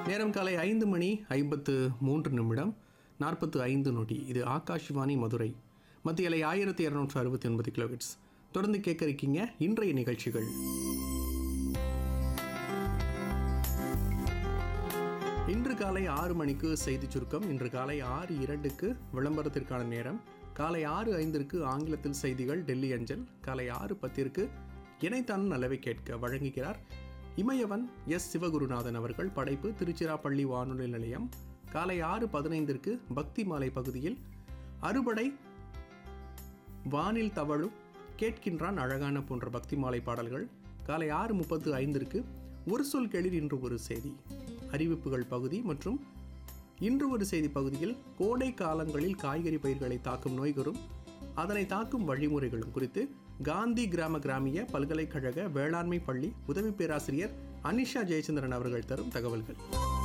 நேரம் காலை ஐந்து மணி ஐம்பத்து மூன்று நிமிடம் நாற்பத்து ஐந்து நொடி இது ஆகாஷ்வாணி மதுரை மத்திய அலை ஆயிரத்தி இரநூற்று அறுபத்தி ஒன்பது கிலோகிட்ஸ் தொடர்ந்து கேட்க இருக்கீங்க இன்றைய நிகழ்ச்சிகள் இன்று காலை ஆறு மணிக்கு செய்தி சுருக்கம் இன்று காலை ஆறு இரண்டுக்கு விளம்பரத்திற்கான நேரம் காலை ஆறு ஐந்திற்கு ஆங்கிலத்தில் செய்திகள் டெல்லி அஞ்சல் காலை ஆறு பத்திற்கு இணைத்தான் நல்லவை கேட்க வழங்குகிறார் இமயவன் எஸ் சிவகுருநாதன் அவர்கள் படைப்பு திருச்சிராப்பள்ளி வானொலி நிலையம் காலை ஆறு பதினைந்திற்கு பக்தி மாலை பகுதியில் அறுபடை வானில் தவழும் கேட்கின்றான் அழகான போன்ற பக்தி மாலை பாடல்கள் காலை ஆறு முப்பத்து ஐந்திற்கு ஒரு சொல் கேளிர் இன்று ஒரு செய்தி அறிவிப்புகள் பகுதி மற்றும் இன்று ஒரு செய்தி பகுதியில் கோடை காலங்களில் காய்கறி பயிர்களை தாக்கும் நோய்களும் அதனை தாக்கும் வழிமுறைகளும் குறித்து காந்தி கிராம கிராமிய பல்கலைக்கழக வேளாண்மை பள்ளி உதவி பேராசிரியர் அனிஷா ஜெயச்சந்திரன் அவர்கள் தரும் தகவல்கள்